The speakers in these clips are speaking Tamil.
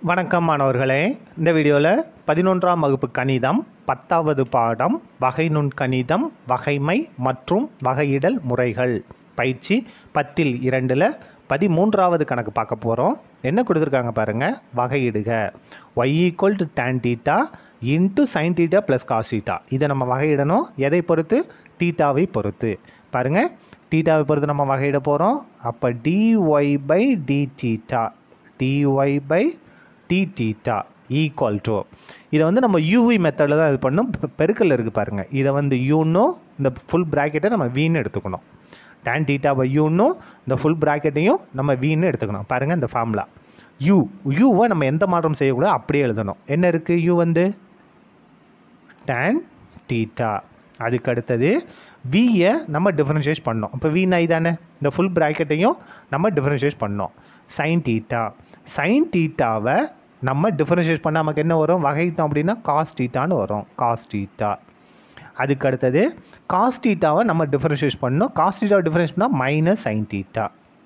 வணக்கம் மாணவர்களே இந்த வீடியோவில் பதினொன்றாம் வகுப்பு கணிதம் பத்தாவது பாடம் வகை நுண் கணிதம் வகைமை மற்றும் வகையிடல் முறைகள் பயிற்சி பத்தில் இரண்டில் பதிமூன்றாவது கணக்கு பார்க்க போகிறோம் என்ன கொடுத்துருக்காங்க பாருங்கள் வகையிடுக y equal to tan theta into sine theta plus cos theta இதை நம்ம வகையிடணும் எதை பொறுத்து டீட்டாவை பொறுத்து பாருங்கள் டீட்டாவை பொறுத்து நம்ம வகையிட போகிறோம் அப்போ d y by d theta d y by d theta equal to இதை வந்து நம்ம யூவி மெத்தடில் தான் இது பண்ணும் பெ- பெருக்கல் இருக்குது பாருங்கள் இதை வந்து யூன்னும் இந்த ஃபுல் ப்ராக்கெட்டை நம்ம வீன்னு எடுத்துக்கணும் tan டீட்டா பை யூன்னும் இந்த ஃபுல் ப்ராக்கெட்டையும் நம்ம வீன்னு எடுத்துக்கணும் பாருங்கள் இந்த ஃபார்முலா யூ யூவை நம்ம எந்த மாற்றம் செய்யக்கூடாது அப்படியே எழுதணும் என்ன இருக்குது யூ வந்து tan டீட்டா அதுக்கு அடுத்தது வியை நம்ம டிஃபரன்ஷியேட் பண்ணோம் இப்போ வி நை தானே இந்த ஃபுல் ப்ராக்கெட்டையும் நம்ம டிஃபரன்ஷியேட் பண்ணோம் சைன் டீட்டா சைன் டீட்டாவை நம்ம டிஃபரன்ஷியேட் பண்ணால் நமக்கு என்ன வரும் வகைட்டோம் அப்படின்னா காஸ் டீட்டான்னு வரும் காஸ் டீட்டா அதுக்கு அடுத்தது காஸ் டீட்டாவை நம்ம டிஃபரன்ஷியேட் பண்ணோம் காஸ் டீட்டாவை டிஃபரன்ஷியேட் பண்ணால் minus sine theta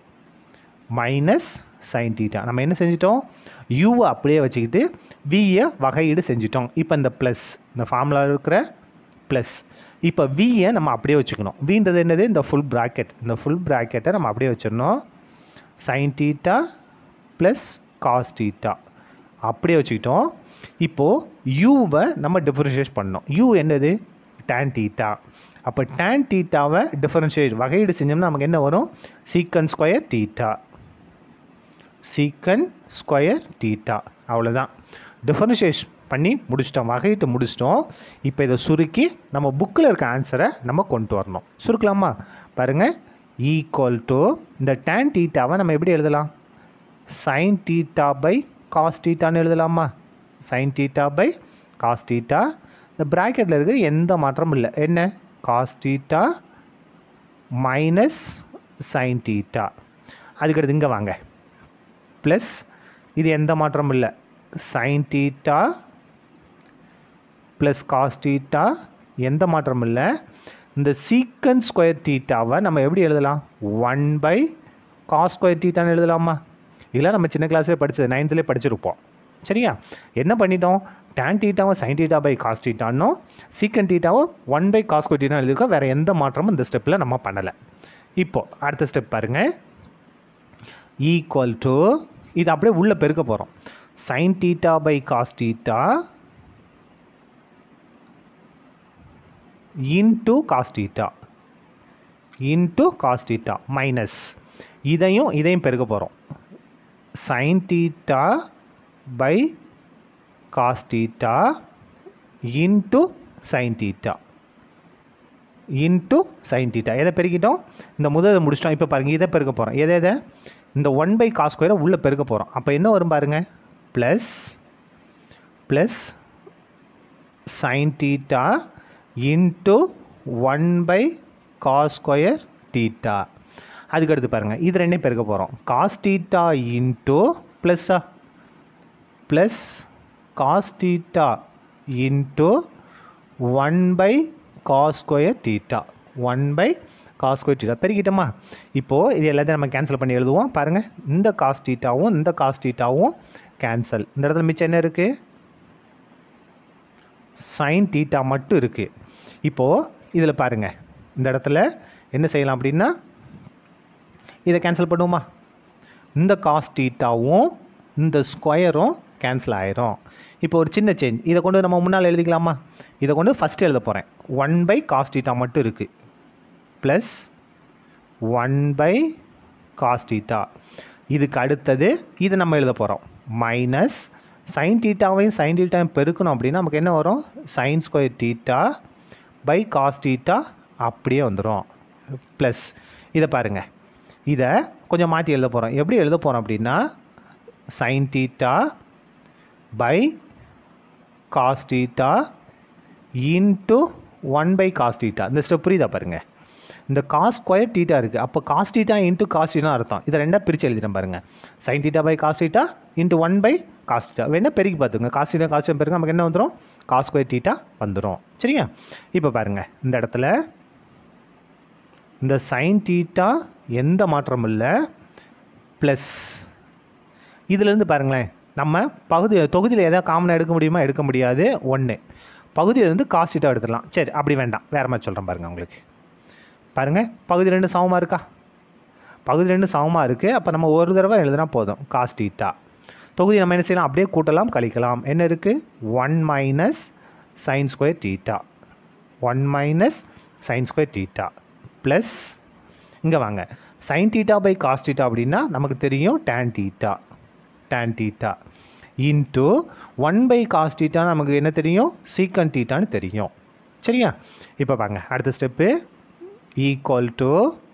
minus sine theta நம்ம என்ன செஞ்சிட்டோம் யூவை அப்படியே வச்சுக்கிட்டு வியை வகையீடு செஞ்சிட்டோம் இப்போ இந்த ப்ளஸ் இந்த ஃபார்முலா இருக்கிற ப்ளஸ் இப்போ வியை நம்ம அப்படியே வச்சுக்கணும் வின்றது என்னது இந்த ஃபுல் ப்ராக்கெட் இந்த ஃபுல் ப்ராக்கெட்டை நம்ம அப்படியே வச்சிடணும் sine theta plus cos theta அப்படியே வச்சுக்கிட்டோம் இப்போது யூவை நம்ம டிஃபரன்ஷியேட் பண்ணோம் யூ என்னது tan டீட்டா அப்போ tan டீட்டாவை டிஃபரன்ஷியேட் வகையீடு செஞ்சோம்னா நமக்கு என்ன வரும் secant square theta secant square theta அவ்வளோதான் டிஃபரன்ஷியேட் பண்ணி முடிச்சிட்டோம் வகையிட்டு முடிச்சிட்டோம் இப்போ இதை சுருக்கி நம்ம புக்கில் இருக்க ஆன்சரை நம்ம கொண்டு வரணும் சுருக்கலாமா பாருங்கள் ஈக்குவல் டு இந்த tan டீட்டாவை நம்ம எப்படி எழுதலாம் சைன் டீட்டா பை காஸ் டீட்டான்னு எழுதலாமா sine theta by cos theta இந்த ப்ராக்கெட்டில் இருக்கிற எந்த மாற்றமும் இல்லை என்ன cos theta minus sine theta அதுக்கடுத்து இங்கே வாங்க ப்ளஸ் இது எந்த மாற்றமும் இல்லை sine theta plus cos theta எந்த மாற்றமும் இல்லை இந்த சீக்கன் ஸ்கொயர் டீட்டாவை நம்ம எப்படி எழுதலாம் ஒன் பை காஸ் ஸ்கொயர் டீட்டான்னு எழுதலாமா இதெல்லாம் நம்ம சின்ன கிளாஸ்லேயே படிச்சது நைன்த்துலேயே படிச்சிருப்போம் சரியா என்ன பண்ணிட்டோம் tan டீட்டாவும் சைன் டீட்டா பை காஸ் டீட்டானோ சீக்கன் டீட்டாவும் one by cos square theta எழுதிருக்கோம் வேறு எந்த மாற்றமும் இந்த ஸ்டெப்பில் நம்ம பண்ணலை இப்போது அடுத்த ஸ்டெப் பாருங்கள் ஈக்குவல் டு இது அப்படியே உள்ளே பெருக்க போகிறோம் sine theta by cos theta into cos theta into cos theta minus இதையும் இதையும் பெருக்க போகிறோம் sine theta by cos theta into sine theta into sine theta எதை பெருக்கிட்டோம் இந்த முதலை முடிச்சிட்டோம் இப்போ பாருங்கள் இதை பெருக்க போகிறோம் எதை எதை இந்த ஒன் பை காஸ் ஸ்கொயரை உள்ளே பெருக்க போகிறோம் அப்போ என்ன வரும் பாருங்கள் plus plus sine theta into one by cos square theta அதுக்கடுத்து பாருங்கள் இது ரெண்டையும் பெருக்க போகிறோம் காஸ் டீட்டா இன்ட்டு ப்ளஸ்ஸா plus cos theta into one by cos square theta one by cos square theta பெருக்கிட்டோமா இப்போது இது எல்லாத்தையும் நம்ம கேன்சல் பண்ணி எழுதுவோம் பாருங்கள் இந்த காஸ் டீட்டாவும் இந்த காஸ் டீட்டாவும் கேன்சல் இந்த இடத்துல மிச்சம் என்ன இருக்குது சைன் டீட்டா மட்டும் இருக்குது இப்போது இதில் பாருங்கள் இந்த இடத்துல என்ன செய்யலாம் அப்படின்னா இதை கேன்சல் பண்ணுவோமா இந்த காஸ் டீட்டாவும் இந்த ஸ்கொயரும் கேன்சல் ஆயிரும் இப்போ ஒரு சின்ன சேஞ்ச் இதை கொண்டு நம்ம முன்னால் எழுதிக்கலாமா இதை கொண்டு ஃபஸ்ட்டு எழுத போகிறேன் ஒன் பை காஸ் டீட்டா மட்டும் இருக்குது plus one by cos theta இதுக்கு அடுத்தது இது நம்ம எழுத போகிறோம் மைனஸ் சைன் டீட்டாவையும் சைன் டீட்டாவையும் பெருக்கணும் அப்படின்னா நமக்கு என்ன வரும் sine square theta by cos theta அப்படியே வந்துடும் ப்ளஸ் இதை பாருங்கள் இதை கொஞ்சம் மாற்றி எழுத போகிறோம் எப்படி எழுத போகிறோம் அப்படின்னா sine theta by cos theta into one by cos theta இந்த ஸ்டெப் புரியுதா பாருங்கள் இந்த காஸ் ஸ்கொயர் டீட்டா இருக்குது அப்போ cos theta into cos theta அர்த்தம் இதை ரெண்டாக பிரித்து எழுதிட்டேன் பாருங்கள் sine theta by cos theta into one by cos theta வேணா பெருக்கி பார்த்துங்க காஸ் டீட்டா காஸ் டீட்டா பெருக்க நமக்கு என்ன வந்துடும் காஸ் ஸ்கொயர் டீட்டா வந்துடும் சரியா இப்போ பாருங்கள் இந்த இடத்துல இந்த சைன் டீட்டா எந்த மாற்றமும் இல்லை ப்ளஸ் இதிலேருந்து பாருங்களேன் நம்ம பகுதி தொகுதியில் எதாவது காமனாக எடுக்க முடியுமா எடுக்க முடியாது ஒன்று பகுதியிலேருந்து காஸ் டீட்டா எடுத்துடலாம் சரி அப்படி வேண்டாம் வேறு மாதிரி சொல்கிறேன் பாருங்கள் உங்களுக்கு பாருங்கள் பகுதி ரெண்டு சமமாக இருக்கா பகுதி ரெண்டு சமமாக இருக்குது அப்போ நம்ம ஒரு தடவை எழுதுனா போதும் காஸ் டீட்டா தொகுதி நம்ம என்ன செய்யலாம் அப்படியே கூட்டலாம் கழிக்கலாம் என்ன இருக்குது one minus sine square theta one minus sine square theta plus இங்கே வாங்க sine theta by cos theta அப்படின்னா நமக்கு தெரியும் tan theta tan theta into one by cos theta நமக்கு என்ன தெரியும் சீக்கன் டீட்டான்னு தெரியும் சரியா இப்போ வாங்க அடுத்த step equal to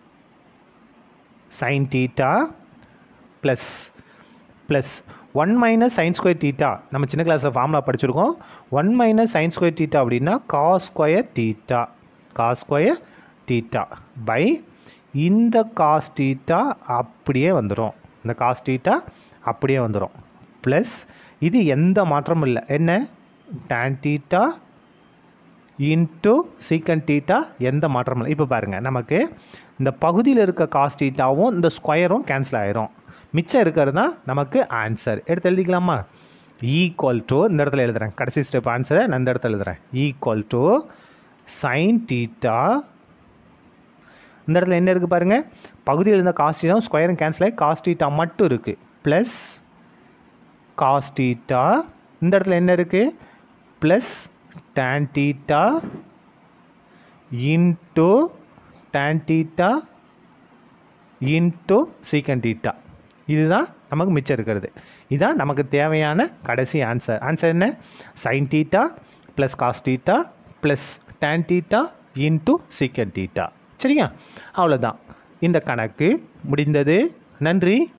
sine theta plus plus one minus sine square theta நம்ம சின்ன கிளாஸில் ஃபார்முலா படிச்சிருக்கோம் one minus sine square theta அப்படின்னா cos square theta cos square theta by இந்த காஸ் டீட்டா அப்படியே வந்துடும் இந்த காஸ் டீட்டா அப்படியே வந்துடும் ப்ளஸ் இது எந்த மாற்றமும் இல்லை என்ன tan theta into secant theta எந்த மாற்றமும் இல்லை இப்போ பாருங்கள் நமக்கு இந்த பகுதியில் இருக்க காஸ் டீட்டாவும் இந்த ஸ்கொயரும் கேன்சல் ஆயிரும் மிச்சம் இருக்கிறது தான் நமக்கு ஆன்சர் எடுத்து எழுதிக்கலாமா ஈக்குவல் டு இந்த இடத்துல எழுதுறேன் கடைசி ஸ்டெப் ஆன்சரை நான் இந்த இடத்துல எழுதுறேன் ஈக்குவல் டு சைன் டீட்டா இந்த இடத்துல என்ன இருக்குது பாருங்கள் பகுதியில் இருந்த காஸ் டீட்டாவும் ஸ்கொயரும் கேன்சல் ஆகி காஸ் டீட்டா மட்டும் இருக்குது ப்ளஸ் காஸ் டீட்டா இந்த இடத்துல என்ன இருக்குது plus tan theta into tan theta into secant theta இதுதான் நமக்கு மிச்சம் இருக்கிறது இதுதான் நமக்கு தேவையான கடைசி ஆன்சர் ஆன்சர் என்ன sine theta plus cos theta plus tan theta into secant theta சரியா அவ்வளோதான் இந்த கணக்கு முடிந்தது நன்றி